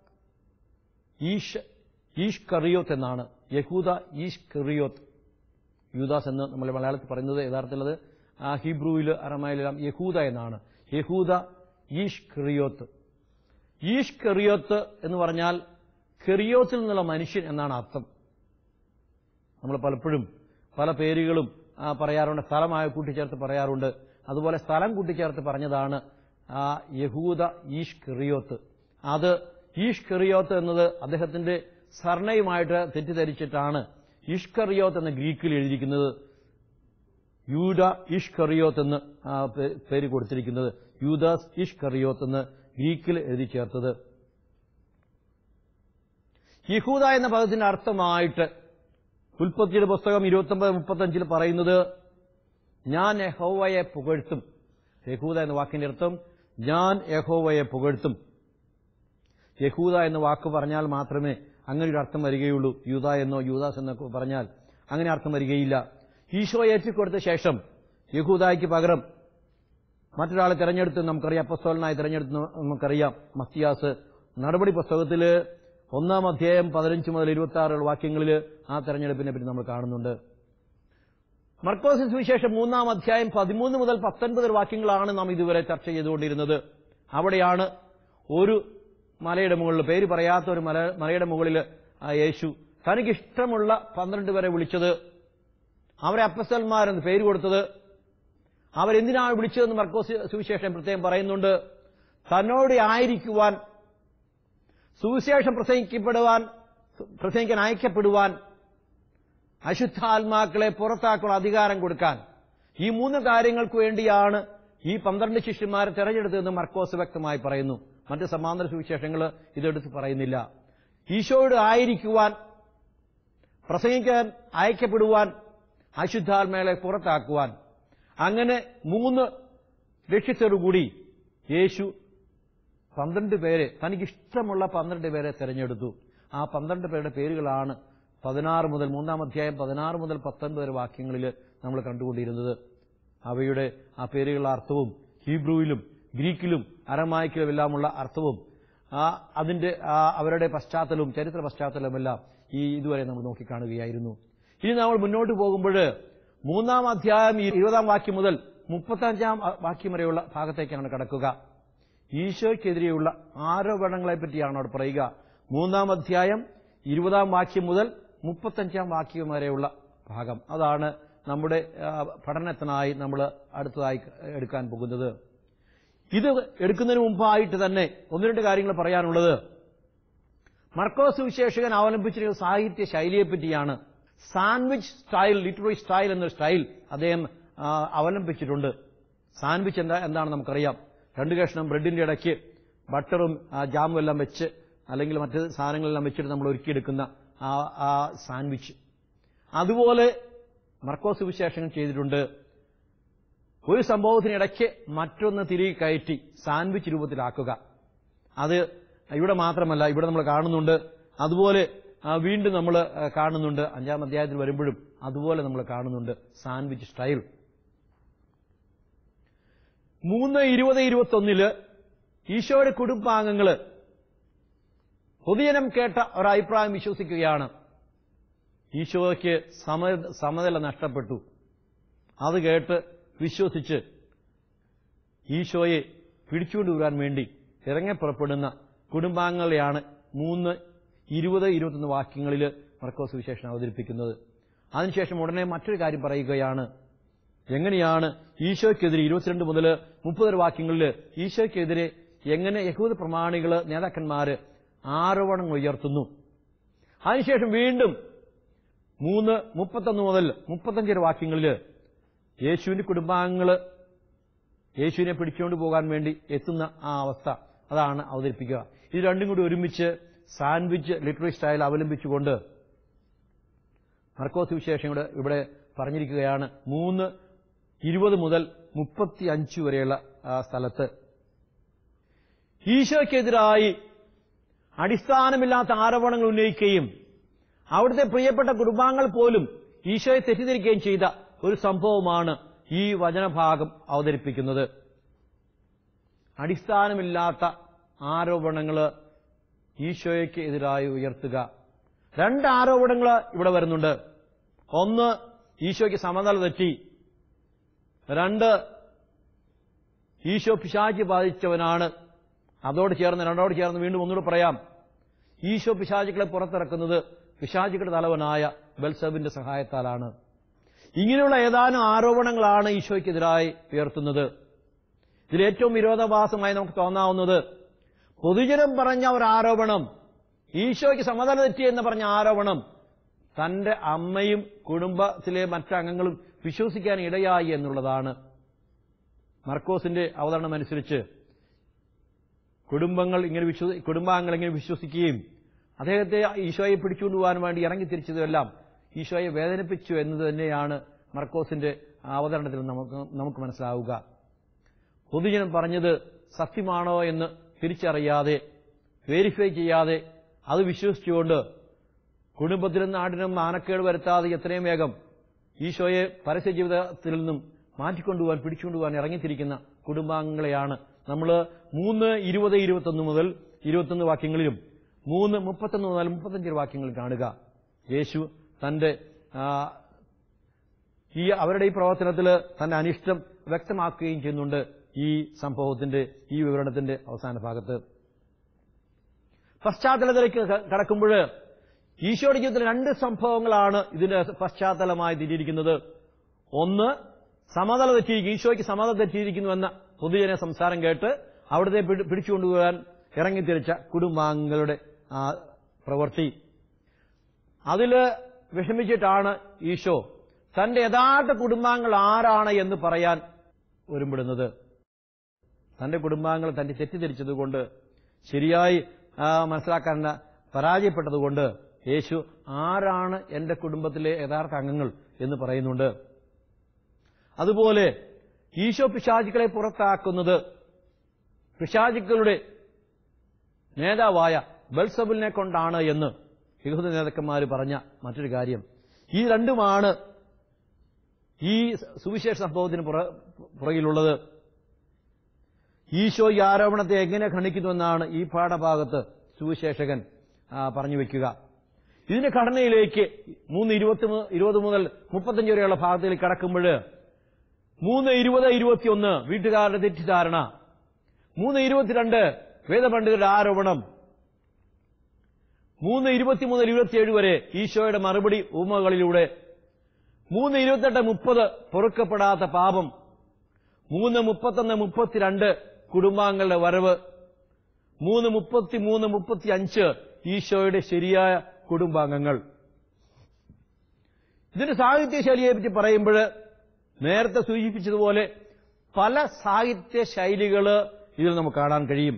ഈഷ് ഈഷ് കറിയോത്ത് എന്നാണ് യഹൂദ ഈഷ് കറിയോത്ത് യൂദാസ് എന്ന് നമ്മൾ മലയാളത്തിൽ പറയുന്നത് യഥാർത്ഥത്തിൽ അത് ആ ഹീബ്രുവിൽ അറമായിലെല്ലാം യഹൂദ എന്നാണ് യഹൂദ ഈഷ് കറിയോത്ത് ഈഷ് കറിയോത്ത് എന്ന് പറഞ്ഞാൽ കെറിയോത്തിൽ നിന്നുള്ള മനുഷ്യൻ എന്നാണ് അർത്ഥം നമ്മൾ പലപ്പോഴും പല പേരുകളും ആ, പറയാറുണ്ട് സ്ഥലമായ കൂട്ടിച്ചേർത്ത് പറയാറുണ്ട് അതുപോലെ സ്ഥലം കൂട്ടിച്ചേർത്ത് പറഞ്ഞതാണ് ആ യഹൂദ ഈഷ് കെറിയോത്ത് അത് ഈഷ് കെറിയോത്ത് എന്നത് അദ്ദേഹത്തിന്റെ സർണയുമായിട്ട് തെറ്റിദ്ധരിച്ചിട്ടാണ് ഇഷ്കറിയോത്ത് എന്ന ഗ്രീക്കിൽ എഴുതിയിരിക്കുന്നത് യൂഡ ഇഷ്കറിയോത്ത് എന്ന് ആ, പേ- പേര് കൊടുത്തിരിക്കുന്നത് യൂദാസ് ഇഷ്കറിയോത്ത് എന്ന് ഗ്രീക്കിൽ എഴുതി ചേർത്തത് യഹൂദ എന്ന പദത്തിന്റെ അർത്ഥമായിട്ട് ഉൽപ്പത്തിയുടെ പുസ്തകം ഇരുപത്തൊമ്പത് മുപ്പത്തഞ്ചിൽ പറയുന്നത് ഞാൻ യഹോവയെ പുകഴ്ത്തും യഹൂദ എന്ന വാക്കിന്റെ അർത്ഥം ഞാൻ യഹോവയെ പുകഴ്ത്തും യഹൂദ എന്ന വാക്ക് പറഞ്ഞാൽ മാത്രമേ അങ്ങനെ ഒരു അർത്ഥം വരികയുള്ളൂ യൂത എന്നോ യൂദാസ് എന്നൊക്കെ പറഞ്ഞാൽ അങ്ങനെ അർത്ഥം വരികയില്ല ഈശോ ഏറ്റിക്കൊടുത്ത ശേഷം യഹൂദായ്ക്ക് പകരം മറ്റൊരാളെ തെരഞ്ഞെടുത്ത് നമുക്കറിയാം അപ്പസ്തോലനായി തെരഞ്ഞെടുത്ത് നമുക്കറിയാം മത്തിയാസ് നടപടി പുസ്തകത്തിൽ ഒന്നാം അധ്യായം പതിനഞ്ച് മുതൽ ഇരുപത്തി ആറ് വാക്യങ്ങളിൽ ആ തെരഞ്ഞെടുപ്പിനെ പറ്റി നമ്മൾ കാണുന്നുണ്ട് മർക്കോസിന് സുവിശേഷം മൂന്നാം അധ്യായം പതിമൂന്ന് മുതൽ പത്തൊൻപത് വാക്യങ്ങളാണ് നാം ഇതുവരെ ചർച്ച ചെയ്തുകൊണ്ടിരുന്നത് അവിടെയാണ് ഒരു മലയുടെ മുകളിൽ പേര് പറയാത്ത ഒരു മല മലയുടെ മുകളിൽ ആ യേശു തനിക്ക് ഇഷ്ടമുള്ള പന്ത്രണ്ട് പേരെ വിളിച്ചത് അവരെ അപ്പസ്തന്മാരെന്ന് പേര് കൊടുത്തത് അവരെന്തിനാണ് വിളിച്ചതെന്ന് മർക്കോസ് സുവിശേഷം പ്രത്യേകം പറയുന്നുണ്ട് തന്നോട് ആയിരിക്കുവാൻ സുവിശേഷം പ്രസംഗിക്കപ്പെടുവാൻ പ്രസംഗിക്കാൻ അയക്കപ്പെടുവാൻ അശുദ്ധാത്മാക്കളെ പുറത്താക്കുള്ള അധികാരം കൊടുക്കാൻ ഈ മൂന്ന് കാര്യങ്ങൾക്ക് വേണ്ടിയാണ് ഈ പന്ത്രണ്ട് ശിഷ്യന്മാരെ തെരഞ്ഞെടുത്തതെന്ന് മർക്കോസ് വ്യക്തമായി പറയുന്നു മറ്റ് സമാന്തര സുവിശേഷങ്ങൾ ഇതെടുത്ത് പറയുന്നില്ല ഈശോയോട് ആയിരിക്കുവാൻ പ്രസംഗിക്കാൻ അയക്കപ്പെടുവാൻ അശുദ്ധാത്മകളെ പുറത്താക്കുവാൻ അങ്ങനെ മൂന്ന് ലക്ഷ്യത്തോടുകൂടി യേശു പന്ത്രണ്ട് പേരെ തനിക്കിഷ്ടമുള്ള പന്ത്രണ്ട് പേരെ തെരഞ്ഞെടുത്തു ആ പന്ത്രണ്ട് പേരുടെ പേരുകളാണ് പതിനാറ് മുതൽ മൂന്നാം അധ്യായം പതിനാറ് മുതൽ പത്തൊൻപത് വരെ വാക്യങ്ങളിൽ നമ്മൾ കണ്ടുകൊണ്ടിരുന്നത് അവയുടെ ആ പേരുകളുടെ അർത്ഥവും ഹീബ്രുവിലും ഗ്രീക്കിലും അരമായിക്കിലും എല്ലാമുള്ള അർത്ഥവും ആ അതിന്റെ ആ അവരുടെ പശ്ചാത്തലവും ചരിത്ര പശ്ചാത്തലവുമെല്ലാം ഈ ഇതുവരെ നമ്മൾ നോക്കിക്കാണുകയായിരുന്നു ഇനി നമ്മൾ മുന്നോട്ട് പോകുമ്പോൾ മൂന്നാം അധ്യായം ഈ ഇരുപതാം വാക്യം മുതൽ മുപ്പത്തഞ്ചാം വാക്യം വരെയുള്ള ഭാഗത്തേക്കാണ് കടക്കുക ഈശോയ്ക്കെതിരെയുള്ള ആരോപണങ്ങളെ പറ്റിയാണ് അവിടെ പറയുക മൂന്നാം അധ്യായം ഇരുപതാം വാക്യം മുതൽ മുപ്പത്തഞ്ചാം വാക്യം വരെയുള്ള ഭാഗം അതാണ് നമ്മുടെ ആ, പഠനത്തിനായി നമ്മൾ അടുത്തതായി എടുക്കാൻ പോകുന്നത് ഇത് എടുക്കുന്നതിന് മുമ്പായിട്ട് തന്നെ ഒന്ന് രണ്ട് കാര്യങ്ങൾ പറയാനുള്ളത് മർക്കോസ് വിശേഷകൻ അവലംബിച്ചിരിക്കുന്ന സാഹിത്യ ശൈലിയെ പറ്റിയാണ് സാൻഡ്വിച്ച് സ്റ്റൈൽ ലിറ്റററി സ്റ്റൈൽ എന്നൊരു സ്റ്റൈൽ അദ്ദേഹം ആ, അവലംബിച്ചിട്ടുണ്ട് സാൻഡ്വിച്ച് എന്താ എന്താണെന്ന് നമുക്കറിയാം രണ്ട് കഷ്ണം ബ്രെഡിന്റെ ഇടയ്ക്ക് ബട്ടറും ആ, ജാമും എല്ലാം വെച്ച് അല്ലെങ്കിൽ മറ്റ് സാധനങ്ങളെല്ലാം വെച്ചിട്ട് നമ്മൾ ഒരുക്കിയെടുക്കുന്ന ആ ആ സാൻഡ്വിച്ച് അതുപോലെ മർക്കോസ് വിശേഷങ്ങൾ ചെയ്തിട്ടുണ്ട് ഒരു സംഭവത്തിനിടയ്ക്ക് മറ്റൊന്ന് തിരികെ കയറ്റി സാൻഡ്വിച്ച് രൂപത്തിലാക്കുക അത് ഇവിടെ മാത്രമല്ല ഇവിടെ നമ്മൾ കാണുന്നുണ്ട് അതുപോലെ ആ, വീണ്ടും നമ്മൾ ആ, കാണുന്നുണ്ട് അഞ്ചാം അധ്യായത്തിൽ വരുമ്പോഴും അതുപോലെ നമ്മൾ കാണുന്നുണ്ട് സാൻഡ്വിച്ച് സ്റ്റൈൽ മൂന്ന് ഇരുപത് ഇരുപത്തൊന്നില് ഈശോയുടെ കുടുംബാംഗങ്ങള് പൊതുജനം കേട്ട ഒരഭിപ്രായം വിശ്വസിക്കുകയാണ് ഈശോയ്ക്ക് സമ സമനില നഷ്ടപ്പെട്ടു അത് കേട്ട് വിശ്വസിച്ച് ഈശോയെ പിടിച്ചുകൊണ്ടുവരാൻ വേണ്ടി ഇറങ്ങിപ്പുറപ്പെടുന്ന കുടുംബാംഗങ്ങളെയാണ് മൂന്ന് ഇരുപത് ഇരുപത്തൊന്ന് വാക്യങ്ങളിൽ മർക്കോസ് വിശേഷം അവതരിപ്പിക്കുന്നത് അതിനുശേഷം ഉടനെ മറ്റൊരു കാര്യം പറയുകയാണ് എങ്ങനെയാണ് ഈശോയ്ക്കെതിരെ ഇരുപത്തിരണ്ട് മുതൽ മുപ്പത് വരെ വാക്യങ്ങളിൽ ഈശോയ്ക്കെതിരെ എങ്ങനെ യഹൂദ പ്രമാണികള് നേതാക്കന്മാര് ആരോപണങ്ങൾ ഉയർത്തുന്നു അതിനുശേഷം വീണ്ടും മൂന്ന് മുപ്പത്തൊന്ന് മുതൽ മുപ്പത്തഞ്ച് വരെ വാക്യങ്ങളിൽ യേശുവിന്റെ കുടുംബാംഗങ്ങള് യേശുവിനെ പിടിച്ചുകൊണ്ട് പോകാൻ വേണ്ടി എത്തുന്ന ആ അവസ്ഥ അതാണ് അവതരിപ്പിക്കുക ഇത് രണ്ടും കൂടി ഒരുമിച്ച് സാൻഡ്വിച്ച് ലിറ്റററി സ്റ്റൈൽ അവലംബിച്ചുകൊണ്ട് മർക്കോസ് വിശേഷം ഇവിടെ ഇവിടെ പറഞ്ഞിരിക്കുകയാണ് മൂന്ന് ഇരുപത് മുതൽ മുപ്പത്തി അഞ്ച് വരെയുള്ള ആ സ്ഥലത്ത് ഈശോയ്ക്കെതിരായി അടിസ്ഥാനമില്ലാത്ത ആരോപണങ്ങൾ ഉന്നയിക്കുകയും അവിടുത്തെ പ്രിയപ്പെട്ട കുടുംബാംഗങ്ങൾ പോലും ഈശോയെ തെറ്റിദ്ധരിക്കുകയും ചെയ്ത ഒരു സംഭവമാണ് ഈ വചനഭാഗം അവതരിപ്പിക്കുന്നത് അടിസ്ഥാനമില്ലാത്ത ആരോപണങ്ങൾ ഈശോയ്ക്ക് എതിരായി ഉയർത്തുക രണ്ട് ആരോപണങ്ങൾ ഇവിടെ വരുന്നുണ്ട് ഒന്ന് ഈശോയ്ക്ക് സമനില തെറ്റി രണ്ട് ഈശോ പിശാചി ബാധിച്ചവനാണ് അതോട് ചേർന്ന് രണ്ടോട് ചേർന്ന് വീണ്ടും ഒന്നുകൂടെ പറയാം ഈശോ പിശാചുക്കളെ പുറത്തിറക്കുന്നത് പിശാചുക്കളുടെ തലവനായ ബൽസബിന്റെ സഹായത്താലാണ് ഇങ്ങനെയുള്ള ഏതാനും ആരോപണങ്ങളാണ് ഈശോയ്ക്കെതിരായി ഉയർത്തുന്നത് ഇതിലേറ്റവും വിരോധാഭാസമായി നമുക്ക് തോന്നാവുന്നത് പൊതുജനം പറഞ്ഞ ഒരു ആരോപണം ഈശോയ്ക്ക് സമതല തെറ്റി എന്ന് പറഞ്ഞ ആരോപണം തന്റെ അമ്മയും കുടുംബത്തിലെ മറ്റംഗങ്ങളും വിശ്വസിക്കാൻ ഇടയായി എന്നുള്ളതാണ് മർക്കോസിന്റെ അവതരണം അനുസരിച്ച് കുടുംബങ്ങൾ ഇങ്ങനെ വിശ്വസി കുടുംബാംഗങ്ങൾ ഇങ്ങനെ വിശ്വസിക്കുകയും അദ്ദേഹത്തെ ഈശോയെ പിടിച്ചുകൊണ്ടുപോകാൻ വേണ്ടി ഇറങ്ങി തിരിച്ചതുമെല്ലാം ഈശോയെ വേദനിപ്പിച്ചു എന്നത് തന്നെയാണ് മർക്കോസിന്റെ അവതരണത്തിൽ നമുക്ക് നമുക്ക് മനസ്സിലാവുക പൊതുജനം പറഞ്ഞത് സത്യമാണോ എന്ന് തിരിച്ചറിയാതെ വെരിഫൈ ചെയ്യാതെ അത് വിശ്വസിച്ചുകൊണ്ട് കുടുംബത്തിലും നാടിനും മാനക്കേട് വരുത്താതെ എത്രയും വേഗം ഈശോയെ പരസ്യ ജീവിതത്തിൽ നിന്നും മാറ്റിക്കൊണ്ടുപോകാൻ പിടിച്ചുകൊണ്ടുപോകാൻ ഇറങ്ങിത്തിരിക്കുന്ന കുടുംബാംഗങ്ങളെയാണ് നമ്മൾ മൂന്ന് ഇരുപത് ഇരുപത്തൊന്ന് മുതൽ ഇരുപത്തൊന്ന് വാക്യങ്ങളിലും മൂന്ന് മുപ്പത്തൊന്ന് മുതൽ മുപ്പത്തഞ്ച് വാക്യങ്ങളിൽ കാണുക യേശു തന്റെ ആ, ഈ അവരുടെ ഈ പ്രവർത്തനത്തിൽ തന്റെ അനിഷ്ടം വ്യക്തമാക്കുകയും ചെയ്യുന്നുണ്ട് ഈ സംഭവത്തിന്റെ ഈ വിവരണത്തിന്റെ അവസാന ഭാഗത്ത് പശ്ചാത്തലത്തിലേക്ക് ക- കടക്കുമ്പോൾ ഈശോയുടെ ജീവിതത്തിൽ രണ്ട് സംഭവങ്ങളാണ് ഇതിന്റെ പശ്ചാത്തലമായി തിരിയിരിക്കുന്നത് ഒന്ന് സമതല തെറ്റിയിരിക്കും ഈശോയ്ക്ക് സമതല തെറ്റിയിരിക്കുന്നുവെന്ന പൊതുജന സംസാരം കേട്ട് അവിടുത്തെ പിടി- പിടിച്ചുകൊണ്ടുപോകാൻ ഇറങ്ങിത്തിരിച്ച കുടുംബാംഗങ്ങളുടെ ആ പ്രവൃത്തി അതില് വിഷമിച്ചിട്ടാണ് ഈശോ തന്റെ യഥാർത്ഥ കുടുംബാംഗങ്ങൾ ആരാണ് എന്ന് പറയാൻ ഒരുമ്പെടുന്നത് തന്റെ കുടുംബാംഗങ്ങൾ തന്റെ തെറ്റിദ്ധരിച്ചതുകൊണ്ട് ശരിയായി ആ, മനസ്സിലാക്കാൻ പരാജയപ്പെട്ടതുകൊണ്ട് യേശു ആരാണ് എന്റെ കുടുംബത്തിലെ യഥാർത്ഥ അംഗങ്ങൾ എന്ന് പറയുന്നുണ്ട് അതുപോലെ ഈശോ പിശാചുക്കളെ പുറത്താക്കുന്നത് പിശാചുക്കളുടെ നേതാവായ ബൽസബുലിനെ കൊണ്ടാണ് എന്ന് യഹൂദ നേതാക്കന്മാർ പറഞ്ഞ മറ്റൊരു കാര്യം ഈ രണ്ടുമാണ് ഈ സുവിശേഷ സംഭവത്തിന് പുറ- പുറകിലുള്ളത് ഈശോ ഈ ആരോപണത്തെ എങ്ങനെ ഖണ്ഡിക്കുന്നുവെന്നാണ് ഈ പാഠഭാഗത്ത് സുവിശേഷകൻ ആ, പറഞ്ഞു വെക്കുക ഇതിന്റെ ഘടനയിലേക്ക് മൂന്ന് ഇരുപത്തി മു- ഇരുപത് മുതൽ മുപ്പത്തഞ്ച് വരെയുള്ള ഭാഗത്തിൽ കടക്കുമ്പോൾ മൂന്ന് ഇരുപത് ഇരുപത്തിയൊന്ന് വീട്ടുകാരുടെ തെറ്റിദ്ധാരണ മൂന്ന് ഇരുപത്തിരണ്ട് വേദപണ്ഡിതരുടെ ആരോപണം മൂന്ന് ഇരുപത്തി മുതൽ ഇരുപത്തിയേഴ് വരെ ഈശോയുടെ മറുപടി ഉപമകളിലൂടെ മൂന്ന് ഇരുപത്തെട്ട് മുപ്പത് പൊറുക്കപ്പെടാത്ത പാപം മൂന്ന് മുപ്പത്തൊന്ന് മുപ്പത്തിരണ്ട് കുടുംബാംഗങ്ങളുടെ വരവ് മൂന്ന് മുപ്പത്തി മൂന്ന് മുപ്പത്തി അഞ്ച് ഈശോയുടെ ശരിയായ കുടുംബാംഗങ്ങൾ ഇതിന്റെ സാഹിത്യ ശൈലിയെ പറ്റി പറയുമ്പോൾ നേരത്തെ സൂചിപ്പിച്ചതുപോലെ പല സാഹിത്യ ശൈലികള് ഇതിൽ നമുക്ക് കാണാൻ കഴിയും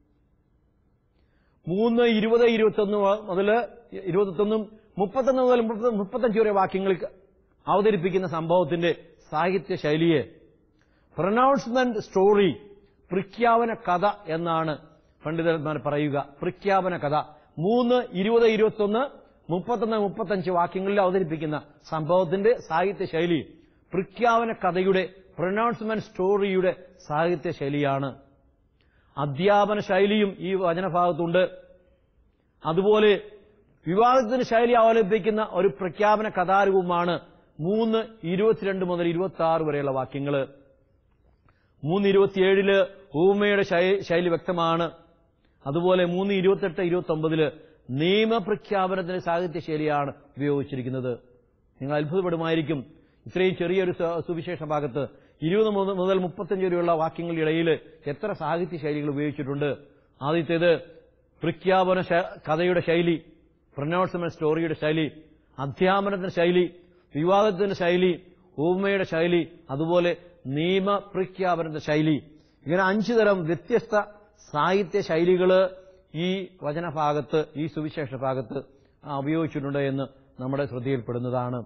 മൂന്ന് ഇരുപത് ഇരുപത്തൊന്ന് മുതൽ ഇരുപത്തൊന്നും മുപ്പത്തൊന്ന് മുതൽ മുപ്പത്തി- മുപ്പത്തഞ്ച് വരെ വാക്യങ്ങൾ അവതരിപ്പിക്കുന്ന സംഭവത്തിന്റെ സാഹിത്യ ശൈലിയെ പ്രൊനൗൺസ്മെന്റ് സ്റ്റോറി പ്രഖ്യാപന കഥ എന്നാണ് പണ്ഡിതന്മാർ പറയുക പ്രഖ്യാപന കഥ മൂന്ന് ഇരുപത് ഇരുപത്തൊന്ന് മുപ്പത്തൊന്ന് മുപ്പത്തഞ്ച് വാക്യങ്ങളിൽ അവതരിപ്പിക്കുന്ന സംഭവത്തിന്റെ സാഹിത്യ ശൈലി പ്രഖ്യാപന കഥയുടെ പ്രൊനൗൺസ്മെന്റ് സ്റ്റോറിയുടെ സാഹിത്യ ശൈലിയാണ് അധ്യാപന ശൈലിയും ഈ വചനഭാഗത്തുണ്ട് അതുപോലെ വിവാദത്തിന് ശൈലി അവലംബിക്കുന്ന ഒരു പ്രഖ്യാപന കഥാരൂപമാണ് മൂന്ന് ഇരുപത്തിരണ്ട് മുതൽ ഇരുപത്തി ആറ് വരെയുള്ള വാക്യങ്ങള് മൂന്ന് ഇരുപത്തിയേഴില് ഊമയുടെ ശൈ- ശൈലി വ്യക്തമാണ് അതുപോലെ മൂന്ന് ഇരുപത്തെട്ട് ഇരുപത്തി ഒമ്പതില് നിയമപ്രഖ്യാപനത്തിന്റെ സാഹിത്യ ശൈലിയാണ് ഉപയോഗിച്ചിരിക്കുന്നത് നിങ്ങൾ അത്ഭുതപ്പെടുമായിരിക്കും ഇത്രയും ചെറിയൊരു സ- സുവിശേഷ ഭാഗത്ത് ഇരുപത് മുതൽ- മുതൽ മുപ്പത്തഞ്ച് വരെയുള്ള വാക്യങ്ങളുടെ ഇടയിൽ എത്ര സാഹിത്യ ശൈലികൾ ഉപയോഗിച്ചിട്ടുണ്ട് ആദ്യത്തേത് പ്രഖ്യാപന ശ- കഥയുടെ ശൈലി പ്രൊനൗൺസ്മെന്റ് സ്റ്റോറിയുടെ ശൈലി അധ്യാപനത്തിന്റെ ശൈലി വിവാദത്തിന്റെ ശൈലി ഉപമയുടെ ശൈലി അതുപോലെ നിയമപ്രഖ്യാപനത്തിന്റെ ശൈലി ഇങ്ങനെ അഞ്ചു തരം വ്യത്യസ്ത സാഹിത്യ ശൈലികള് ഈ വചനഭാഗത്ത് ഈ സുവിശേഷ ഭാഗത്ത് ആ, ഉപയോഗിച്ചിട്ടുണ്ട് എന്ന് നമ്മുടെ ശ്രദ്ധയിൽപ്പെടുന്നതാണ്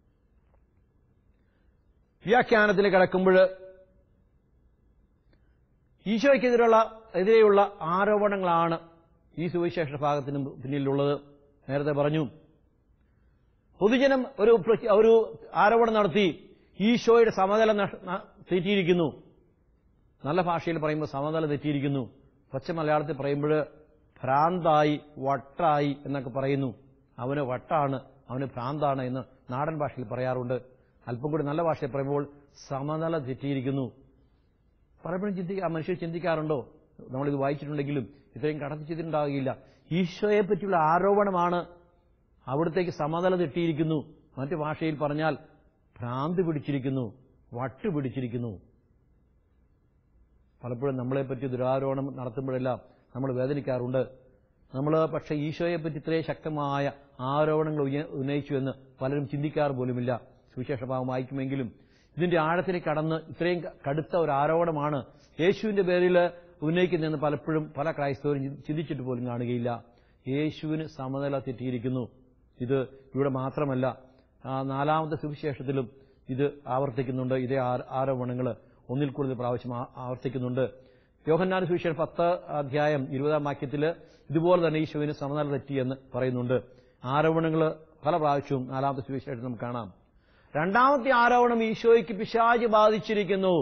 വ്യാഖ്യാനത്തിൽ കിടക്കുമ്പോൾ ഈശോയ്ക്കെതിരെയുള്ള എതിരെയുള്ള ആരോപണങ്ങളാണ് ഈ സുവിശേഷ ഭാഗത്തിന് പിന്നിലുള്ളത് നേരത്തെ പറഞ്ഞു പൊതുജനം ഒരു പ്ര- ഒരു ആരോപണം നടത്തി ഈശോയുടെ സമതല നഷ്- ന- തെറ്റിയിരിക്കുന്നു നല്ല ഭാഷയിൽ പറയുമ്പോൾ സമതല തെറ്റിയിരിക്കുന്നു പച്ച മലയാളത്തിൽ പറയുമ്പോൾ ഭ്രാന്തായി വട്ടായി എന്നൊക്കെ പറയുന്നു അവന് വട്ടാണ് അവന് ഭ്രാന്താണ് എന്ന് നാടൻ ഭാഷയിൽ പറയാറുണ്ട് അല്പം കൂടി നല്ല ഭാഷയിൽ പറയുമ്പോൾ സമതല തെറ്റിയിരിക്കുന്നു പലപ്പോഴും ചിന്തിക്കുക ആ മനുഷ്യർ ചിന്തിക്കാറുണ്ടോ നമ്മളിത് വായിച്ചിട്ടുണ്ടെങ്കിലും ഇത്രയും കടത്തി ചെയ്തിട്ടുണ്ടാവുകയില്ല ഈശോയെ പറ്റിയുള്ള ആരോപണമാണ് അവിടത്തേക്ക് സമതല തെറ്റിയിരിക്കുന്നു മറ്റു ഭാഷയിൽ പറഞ്ഞാൽ ഭ്രാന്ത് പിടിച്ചിരിക്കുന്നു വട്ട് പിടിച്ചിരിക്കുന്നു പലപ്പോഴും നമ്മളെപ്പറ്റി ദുരാരോപണം നടത്തുമ്പോഴെല്ലാം നമ്മൾ വേദനിക്കാറുണ്ട് നമ്മൾ പക്ഷേ ഈശോയെ പറ്റി ഇത്രയും ശക്തമായ ആരോപണങ്ങൾ ഉയ- ഉന്നയിച്ചു എന്ന് പലരും ചിന്തിക്കാറ് പോലുമില്ല സുവിശേഷ ഭാവം വായിക്കുമെങ്കിലും ഇതിന്റെ ആഴത്തിലേക്ക് കടന്ന് ഇത്രയും ക- കടുത്ത ഒരു ആരോപണമാണ് യേശുവിന്റെ പേരിൽ ഉന്നയിക്കുന്നതെന്ന് പലപ്പോഴും പല ക്രൈസ്തവരും ചി- ചിന്തിച്ചിട്ട് പോലും കാണുകയില്ല യേശുവിന് സമനില തെറ്റിയിരിക്കുന്നു ഇത് ഇവിടെ മാത്രമല്ല ആ, നാലാമത്തെ സുവിശേഷത്തിലും ഇത് ആവർത്തിക്കുന്നുണ്ട് ഇതേ ആരോപണങ്ങൾ ഒന്നിൽ കൂടുതൽ പ്രാവശ്യം ആ- ആവർത്തിക്കുന്നുണ്ട് യോഹന്നാൻ സുവിശേഷം പത്ത് അധ്യായം ഇരുപതാം വാക്യത്തിൽ ഇതുപോലെ തന്നെ ഈശോവിന് സമനില തെറ്റിയെന്ന് പറയുന്നുണ്ട് ആരോപണങ്ങൾ പല പ്രാവശ്യവും നാലാമത്തെ സുവിശേഷം നമുക്ക് കാണാം രണ്ടാമത്തെ ആരോപണം ഈശോയ്ക്ക് പിശാച് ബാധിച്ചിരിക്കുന്നു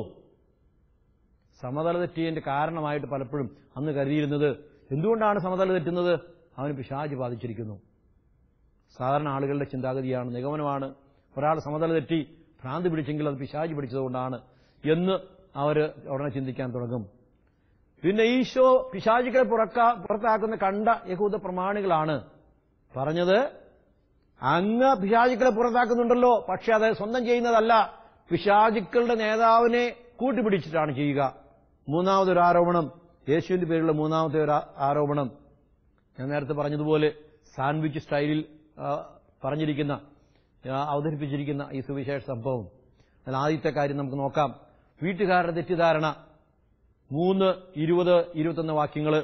സമതല തെറ്റിയതിന്റെ കാരണമായിട്ട് പലപ്പോഴും അന്ന് കരുതിയിരുന്നത് എന്തുകൊണ്ടാണ് സമതല തെറ്റുന്നത് അവന് പിശാച് ബാധിച്ചിരിക്കുന്നു സാധാരണ ആളുകളുടെ ചിന്താഗതിയാണ് നിഗമനമാണ് ഒരാൾ സമതല തെറ്റി ഭ്രാന്തി പിടിച്ചെങ്കിൽ അത് പിശാച് പിടിച്ചതുകൊണ്ടാണ് എന്ന് അവർ ഉടനെ ചിന്തിക്കാൻ തുടങ്ങും പിന്നെ ഈശോ പിശാചുക്കളെ പുറക്കാ പുറത്താക്കുന്ന കണ്ട യഹൂദ പ്രമാണികളാണ് പറഞ്ഞത് അങ്ങ് പിശാചുക്കളെ പുറത്താക്കുന്നുണ്ടല്ലോ പക്ഷെ അത് സ്വന്തം ചെയ്യുന്നതല്ല പിശാചുക്കളുടെ നേതാവിനെ കൂട്ടിപ്പിടിച്ചിട്ടാണ് ചെയ്യുക മൂന്നാമതൊരു ആരോപണം യേശുവിന്റെ പേരിലുള്ള മൂന്നാമത്തെ ഒരു ആ- ആരോപണം ഞാൻ നേരത്തെ പറഞ്ഞതുപോലെ സാൻഡ്വിച്ച് സ്റ്റൈലിൽ ആ, പറഞ്ഞിരിക്കുന്ന ആ, അവതരിപ്പിച്ചിരിക്കുന്ന ഈ സുവിശേഷ സംഭവം അതിൽ ആദ്യത്തെ കാര്യം നമുക്ക് നോക്കാം വീട്ടുകാരുടെ തെറ്റിദ്ധാരണ മൂന്ന് ഇരുപത് ഇരുപത്തൊന്ന് വാക്യങ്ങള്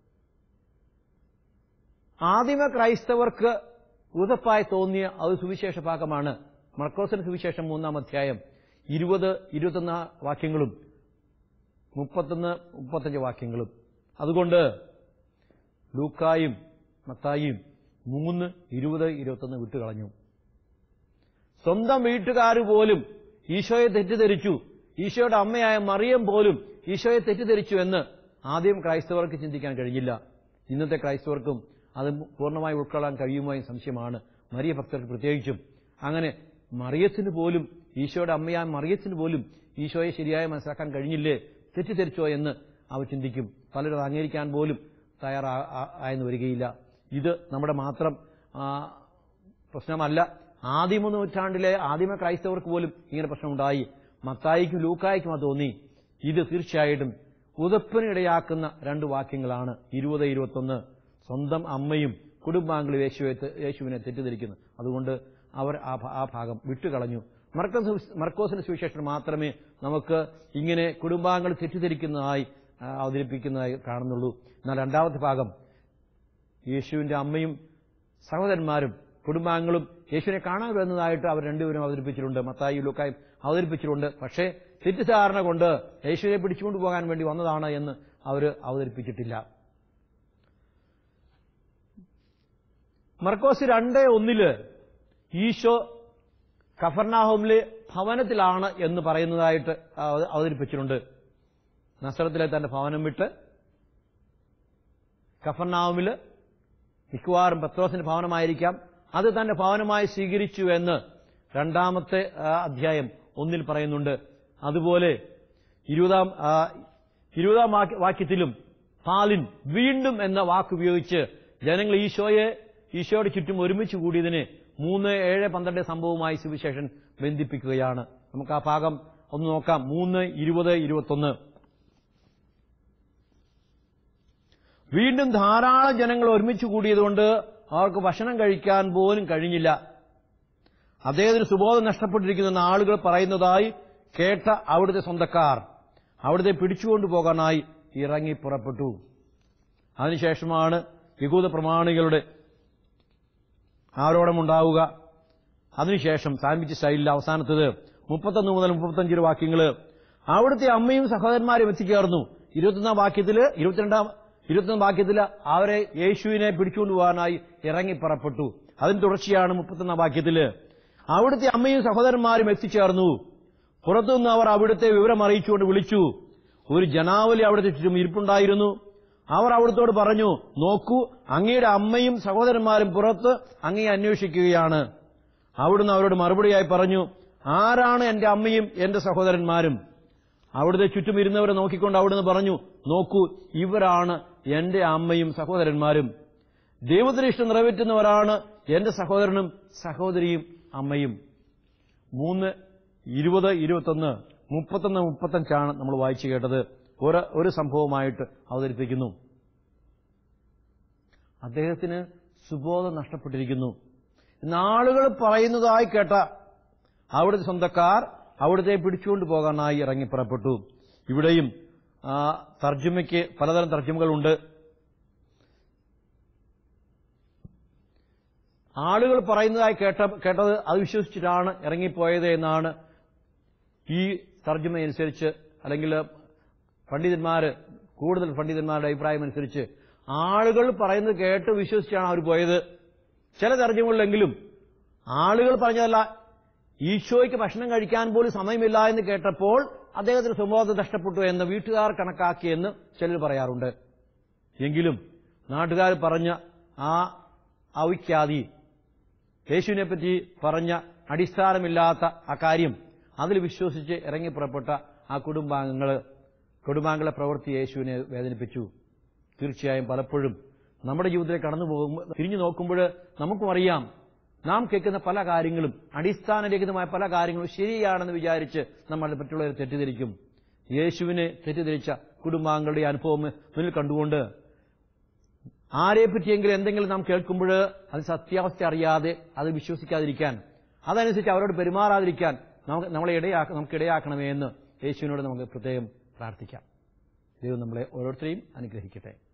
ആദിമ ക്രൈസ്തവർക്ക് ഉതപ്പായി തോന്നിയ അത് സുവിശേഷ ഭാഗമാണ് മർക്കോസിന് സുവിശേഷം മൂന്നാം അധ്യായം ഇരുപത് ഇരുപത്തൊന്ന് വാക്യങ്ങളും മുപ്പത്തൊന്ന് മുപ്പത്തഞ്ച് വാക്യങ്ങളും അതുകൊണ്ട് ലൂക്കായും മത്തായിയും മൂന്ന് ഇരുപത് ഇരുപത്തൊന്ന് വിട്ടുകളഞ്ഞു സ്വന്തം വീട്ടുകാർ പോലും ഈശോയെ തെറ്റിദ്ധരിച്ചു ഈശോയുടെ അമ്മയായ മറിയം പോലും ഈശോയെ തെറ്റിദ്ധരിച്ചു എന്ന് ആദ്യം ക്രൈസ്തവർക്ക് ചിന്തിക്കാൻ കഴിഞ്ഞില്ല ഇന്നത്തെ ക്രൈസ്തവർക്കും അത് പൂർണ്ണമായി ഉൾക്കൊള്ളാൻ കഴിയുമോ എന്ന് സംശയമാണ് മറിയ ഭക്തർക്ക് പ്രത്യേകിച്ചും അങ്ങനെ മറിയത്തിന് പോലും ഈശോയുടെ അമ്മയായ മറിയത്തിന് പോലും ഈശോയെ ശരിയായി മനസ്സിലാക്കാൻ കഴിഞ്ഞില്ലേ തെറ്റിദ്ധരിച്ചോ എന്ന് അവർ ചിന്തിക്കും പലരും അത് അംഗീകരിക്കാൻ പോലും തയ്യാറായെന്ന് വരികയില്ല ഇത് നമ്മുടെ മാത്രം ആ, പ്രശ്നമല്ല ആദിമ നൂറ്റാണ്ടിലെ ആദിമ ക്രൈസ്തവർക്ക് പോലും ഇങ്ങനെ പ്രശ്നമുണ്ടായി മത്തായിക്കും ലൂക്കായിക്കും അത് തോന്നി ഇത് തീർച്ചയായിട്ടും ഉതപ്പിനിടയാക്കുന്ന രണ്ട് വാക്യങ്ങളാണ് ഇരുപത് ഇരുപത്തൊന്ന് സ്വന്തം അമ്മയും കുടുംബാംഗങ്ങളും യേശുവെ യേശുവിനെ തെറ്റിദ്ധരിക്കുന്നു അതുകൊണ്ട് അവർ ആ ഭ- ആ ഭാഗം വിട്ടുകളഞ്ഞു മർക്കോസ് മർക്കോസിന്റെ സുവിശേഷം മാത്രമേ നമുക്ക് ഇങ്ങനെ കുടുംബാംഗങ്ങൾ തെറ്റിദ്ധരിക്കുന്നതായി ആ, അവതരിപ്പിക്കുന്നതായി കാണുന്നുള്ളൂ എന്നാൽ രണ്ടാമത്തെ ഭാഗം യേശുവിന്റെ അമ്മയും സഹോദരന്മാരും കുടുംബാംഗങ്ങളും യേശുവിനെ കാണാൻ വരുന്നതായിട്ട് അവർ രണ്ടുപേരും അവതരിപ്പിച്ചിട്ടുണ്ട് മത്തായി ലൂക്കായും അവതരിപ്പിച്ചിട്ടുണ്ട് പക്ഷേ തെറ്റിദ്ധാരണ കൊണ്ട് യേശുവിനെ പിടിച്ചുകൊണ്ടു പോകാൻ വേണ്ടി വന്നതാണ് എന്ന് അവർ അവതരിപ്പിച്ചിട്ടില്ല മർക്കോസ് രണ്ട് ഒന്നില് ഈശോ കഫർനാഹോമിലെ ഭവനത്തിലാണ് എന്ന് പറയുന്നതായിട്ട് അവ- അവതരിപ്പിച്ചിട്ടുണ്ട് നസ്രത്തിലെ തന്റെ ഭവനം വിട്ട് കഫർനാഹോമില് മിക്കവാറും പത്രോസിന്റെ ഭവനമായിരിക്കാം അത് തന്റെ ഭവനമായി സ്വീകരിച്ചു എന്ന് രണ്ടാമത്തെ ആ, അധ്യായം ഒന്നിൽ പറയുന്നുണ്ട് അതുപോലെ ഇരുപതാം ആ, ഇരുപതാം വാക്യ- വാക്യത്തിലും പാലിൻ വീണ്ടും എന്ന വാക്ക് ഉപയോഗിച്ച് ജനങ്ങൾ ഈശോയെ ഈശോയുടെ ചുറ്റും ഒരുമിച്ച് കൂടിയതിന് മൂന്ന് ഏഴ് പന്ത്രണ്ട് സംഭവവുമായി സുവിശേഷൻ ബന്ധിപ്പിക്കുകയാണ് നമുക്ക് ആ ഭാഗം ഒന്ന് നോക്കാം മൂന്ന് ഇരുപത് ഇരുപത്തൊന്ന് വീണ്ടും ധാരാളം ജനങ്ങൾ ഒരുമിച്ച് കൂടിയതുകൊണ്ട് അവർക്ക് ഭക്ഷണം കഴിക്കാൻ പോലും കഴിഞ്ഞില്ല അദ്ദേഹത്തിന് സുബോധം നഷ്ടപ്പെട്ടിരിക്കുന്ന ആളുകൾ പറയുന്നതായി കേട്ട അവിടുത്തെ സ്വന്തക്കാർ അവിടുത്തെ പിടിച്ചുകൊണ്ടു പോകാനായി ഇറങ്ങി പുറപ്പെട്ടു അതിനുശേഷമാണ് യഹൂദ പ്രമാണികളുടെ ആരോപണമുണ്ടാവുക അതിനുശേഷം സാൻവിച്ച് സ്റ്റൈലിൽ അവസാനത്തത് മുപ്പത്തൊന്ന് മുതൽ മുപ്പത്തഞ്ച് വാക്യങ്ങള് അവിടുത്തെ അമ്മയും സഹോദരന്മാരും എത്തിച്ചേർന്നു ഇരുപത്തൊന്നാം വാക്യത്തില് ഇരുപത്തിരണ്ടാം ഇരുപത്തൊന്നാം വാക്യത്തില് അവരെ യേശുവിനെ പിടിച്ചുകൊണ്ടുപോകാനായി ഇറങ്ങി പുറപ്പെട്ടു അതിന് തുടർച്ചയാണ് മുപ്പത്തൊന്നാം വാക്യത്തില് അവിടുത്തെ അമ്മയും സഹോദരന്മാരും എത്തിച്ചേർന്നു പുറത്തുനിന്ന് അവർ അവിടുത്തെ വിവരം അറിയിച്ചുകൊണ്ട് വിളിച്ചു ഒരു ജനാവലി അവിടുത്തെ ചുറ്റും ഇരിപ്പുണ്ടായിരുന്നു അവർ അവിടുത്തോട് പറഞ്ഞു നോക്കൂ അങ്ങയുടെ അമ്മയും സഹോദരന്മാരും പുറത്ത് അങ്ങയെ അന്വേഷിക്കുകയാണ് അവിടുന്ന് അവരോട് മറുപടിയായി പറഞ്ഞു ആരാണ് എന്റെ അമ്മയും എന്റെ സഹോദരന്മാരും അവിടുത്തെ ചുറ്റും ഇരുന്നവരെ നോക്കിക്കൊണ്ട് അവിടുന്ന് പറഞ്ഞു നോക്കൂ ഇവരാണ് എന്റെ അമ്മയും സഹോദരന്മാരും ദൈവത്തിന് ഇഷ്ടം നിറവേറ്റുന്നവരാണ് എന്റെ സഹോദരനും സഹോദരിയും അമ്മയും മൂന്ന് ഇരുപത് ഇരുപത്തൊന്ന് മുപ്പത്തൊന്ന് മുപ്പത്തഞ്ചാണ് നമ്മൾ വായിച്ചു കേട്ടത് ഒരു ഒരു സംഭവമായിട്ട് അവതരിപ്പിക്കുന്നു അദ്ദേഹത്തിന് സുബോധം നഷ്ടപ്പെട്ടിരിക്കുന്നു നാളുകൾ പറയുന്നതായി കേട്ട അവിടുത്തെ സ്വന്തക്കാർ അവിടുത്തെ പിടിച്ചുകൊണ്ട് പോകാനായി ഇറങ്ങി പുറപ്പെട്ടു ഇവിടെയും ആ, തർജ്ജമയ്ക്ക് പലതരം തർജ്ജമകളുണ്ട് ആളുകൾ പറയുന്നതായി കേട്ട കേട്ടത് അത് വിശ്വസിച്ചിട്ടാണ് ഇറങ്ങിപ്പോയത് എന്നാണ് ഈ തർജ്ജമ അനുസരിച്ച് അല്ലെങ്കിൽ പണ്ഡിതന്മാര് കൂടുതൽ പണ്ഡിതന്മാരുടെ അഭിപ്രായം അനുസരിച്ച് ആളുകൾ പറയുന്നത് കേട്ട് വിശ്വസിച്ചാണ് അവർ പോയത് ചില തർജ്ജമകളിലെങ്കിലും ആളുകൾ പറഞ്ഞതല്ല ഈശോയ്ക്ക് ഭക്ഷണം കഴിക്കാൻ പോലും സമയമില്ല എന്ന് കേട്ടപ്പോൾ അദ്ദേഹത്തിന് സുബോധം നഷ്ടപ്പെട്ടു എന്ന് വീട്ടുകാർ കണക്കാക്കിയെന്ന് ചിലർ പറയാറുണ്ട് എങ്കിലും നാട്ടുകാർ പറഞ്ഞ ആ അവിഖ്യാതി യേശുവിനെ പറ്റി പറഞ്ഞ അടിസ്ഥാനമില്ലാത്ത ആ കാര്യം അതിൽ വിശ്വസിച്ച് ഇറങ്ങി പുറപ്പെട്ട ആ കുടുംബാംഗങ്ങൾ കുടുംബാംഗങ്ങളെ പ്രവൃത്തി യേശുവിനെ വേദനിപ്പിച്ചു തീർച്ചയായും പലപ്പോഴും നമ്മുടെ ജീവിതത്തിൽ കടന്നു പോകുമ്പോൾ തിരിഞ്ഞു നോക്കുമ്പോൾ നമുക്കും അറിയാം നാം കേൾക്കുന്ന പല കാര്യങ്ങളും അടിസ്ഥാനരഹിതമായ പല കാര്യങ്ങളും ശരിയാണെന്ന് വിചാരിച്ച് നമ്മൾ മറ്റുള്ളവരെ തെറ്റിദ്ധരിക്കും യേശുവിനെ തെറ്റിദ്ധരിച്ച കുടുംബാംഗങ്ങളുടെ അനുഭവം മുന്നിൽ കണ്ടുകൊണ്ട് ആരെ പറ്റിയെങ്കിലും എന്തെങ്കിലും നാം കേൾക്കുമ്പോൾ അത് സത്യാവസ്ഥ അറിയാതെ അത് വിശ്വസിക്കാതിരിക്കാൻ അതനുസരിച്ച് അവരോട് പെരുമാറാതിരിക്കാൻ നമുക്ക് നമ്മളെ ഇടയാക്ക നമുക്ക് ഇടയാക്കണമേ എന്ന് യേശുവിനോട് നമുക്ക് പ്രത്യേകം പ്രാർത്ഥിക്കാം ദൈവം നമ്മളെ ഓരോരുത്തരെയും അനുഗ്രഹിക്കട്ടെ